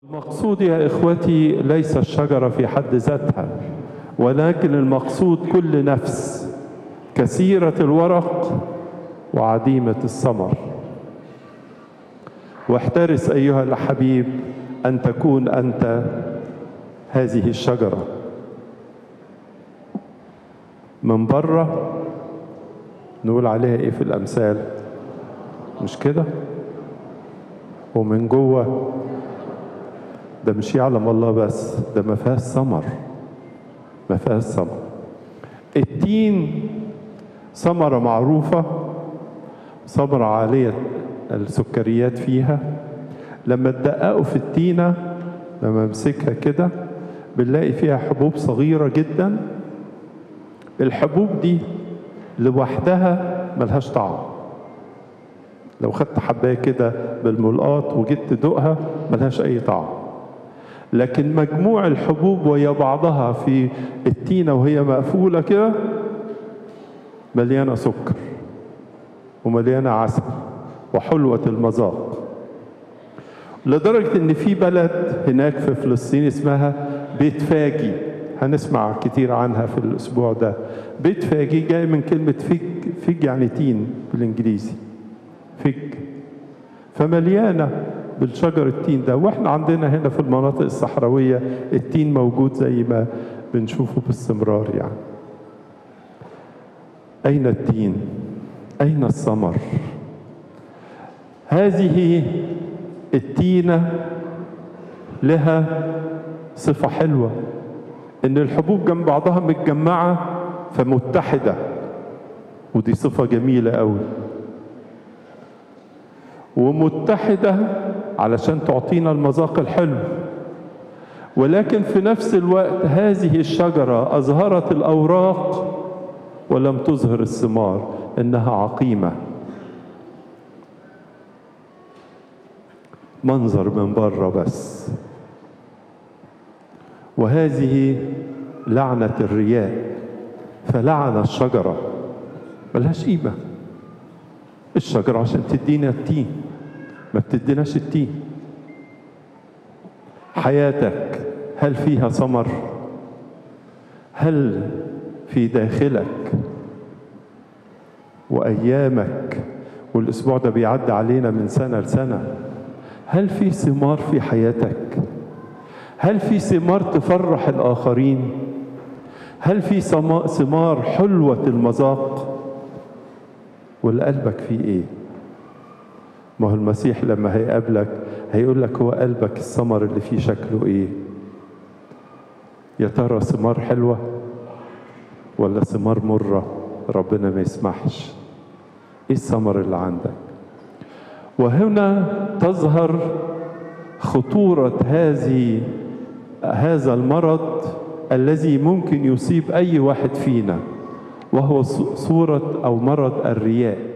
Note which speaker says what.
Speaker 1: المقصود يا إخوتي ليس الشجرة في حد ذاتها ولكن المقصود كل نفس كثيرة الورق وعديمة الثمر واحترس أيها الحبيب أن تكون أنت هذه الشجرة من بره نقول عليها إيه في الأمثال مش كده ومن جوه ده مش يعلم الله بس ده ما فيهاش ثمر ما فيهاش ثمر التين ثمرة معروفة ثمرة عالية السكريات فيها لما تدققوا في التينة لما امسكها كده بنلاقي فيها حبوب صغيرة جدا الحبوب دي لوحدها ملهاش طعم لو خدت حباية كده بالملقاط وجيت تدوقها ملهاش أي طعم لكن مجموع الحبوب ويا بعضها في التينة وهي مقفولة كده مليانة سكر ومليانة عسل وحلوة المذاق لدرجة إن في بلد هناك في فلسطين اسمها بيت فاجي هنسمع كتير عنها في الأسبوع ده بيت فاجي جاي من كلمة فيج فيج يعني تين بالإنجليزي فيج فمليانة بالشجر التين ده واحنا عندنا هنا في المناطق الصحراوية التين موجود زي ما بنشوفه باستمرار يعني أين التين؟ أين الثمر؟ هذه التينة لها صفة حلوة إن الحبوب جنب بعضها متجمعة فمتحدة ودي صفة جميلة قوي ومتحدة علشان تعطينا المذاق الحلو ولكن في نفس الوقت هذه الشجرة أظهرت الأوراق ولم تظهر الثمار إنها عقيمة منظر من بره بس وهذه لعنة الرياء فلعن الشجرة ملهاش قيمة الشجرة عشان تدينا التين ما بتديناش التين حياتك هل فيها ثمر هل في داخلك وايامك والاسبوع ده بيعدي علينا من سنه لسنه هل في ثمار في حياتك هل في ثمار تفرح الاخرين هل في ثمار حلوه المذاق ولا قلبك فيه ايه ما هو المسيح لما هيقابلك هيقول لك هو قلبك الثمر اللي فيه شكله ايه يا ترى ثمار حلوه ولا ثمار مره ربنا ما يسمحش ايه الثمر اللي عندك وهنا تظهر خطوره هذه هذا المرض الذي ممكن يصيب اي واحد فينا وهو صوره او مرض الرياء